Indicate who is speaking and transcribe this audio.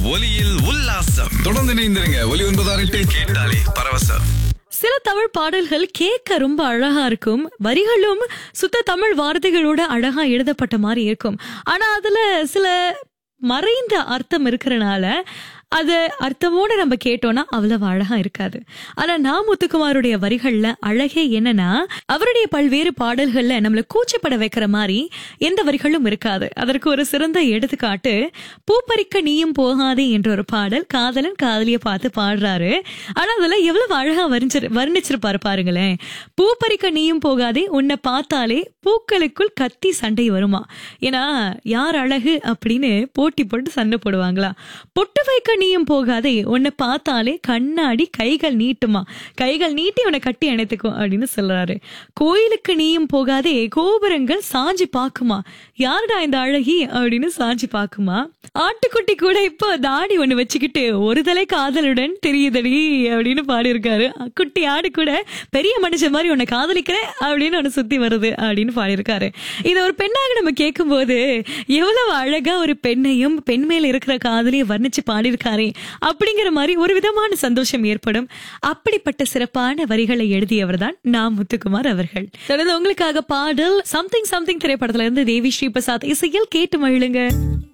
Speaker 1: ஒலியில் உல்லாசம் தொடர்ந்து இணைந்திருங்க ஒலி ஒன்பதாறு எட்டு கேட்டாலே பரவசம்
Speaker 2: சில தமிழ் பாடல்கள் கேட்க ரொம்ப அழகா இருக்கும் வரிகளும் சுத்த தமிழ் வார்த்தைகளோட அழகா எழுதப்பட்ட மாதிரி இருக்கும் ஆனா அதுல சில மறைந்த அர்த்தம் இருக்கிறனால அது அர்த்தமோட நம்ம கேட்டோம்னா அவ்வளவு அழகா இருக்காது ஆனா நான் முத்துக்குமாருடைய வரிகள்ல அழகே என்னன்னா அவருடைய பல்வேறு பாடல்கள்ல நம்மள கூச்சப்பட வைக்கிற மாதிரி எந்த வரிகளும் இருக்காது அதற்கு ஒரு சிறந்த எடுத்துக்காட்டு பூப்பறிக்க நீயும் போகாதே என்ற ஒரு பாடல் காதலன் காதலிய பார்த்து பாடுறாரு ஆனா அதுல எவ்வளவு அழகா வர்ணிச்சிரு வர்ணிச்சிருப்பாரு பாருங்களேன் பூப்பறிக்க நீயும் போகாதே உன்னை பார்த்தாலே பூக்களுக்குள் கத்தி சண்டை வருமா ஏன்னா யார் அழகு அப்படின்னு போட்டி போட்டு சண்டை போடுவாங்களா பொட்டு வைக்க நீயும் போகாதே உன்னை பார்த்தாலே கண்ணாடி கைகள் நீட்டுமா கைகள் நீட்டி உன்னை கட்டி அணைத்துக்கும் அப்படின்னு சொல்றாரு கோயிலுக்கு நீயும் போகாதே கோபுரங்கள் சாஞ்சி பாக்குமா யாருடா இந்த அழகி அப்படின்னு சாஞ்சி பாக்குமா ஆட்டுக்குட்டி கூட இப்போ தாடி ஒண்ணு வச்சுக்கிட்டு ஒரு தலை காதலுடன் தெரியுதடி அப்படின்னு பாடியிருக்காரு குட்டி ஆடு கூட பெரிய மனுஷன் மாதிரி உன்னை காதலிக்கிறேன் அப்படின்னு ஒண்ணு சுத்தி வருது அப்படின்னு பாடியிருக்காரு இதை ஒரு பெண்ணாக நம்ம கேட்கும்போது எவ்வளவு அழகா ஒரு பெண்ணையும் பெண் மேல இருக்கிற காதலையும் வர்ணிச்சு பாடியிருக்காரே அப்படிங்கிற மாதிரி ஒரு விதமான சந்தோஷம் ஏற்படும் அப்படிப்பட்ட சிறப்பான வரிகளை எழுதியவர் தான் நான் முத்துக்குமார் அவர்கள் தொடர்ந்து உங்களுக்காக பாடல் சம்திங் சம்திங் திரைப்படத்துல இருந்து தேவி ஸ்ரீ பிரசாத் இசையில் கேட்டு மகிழுங்க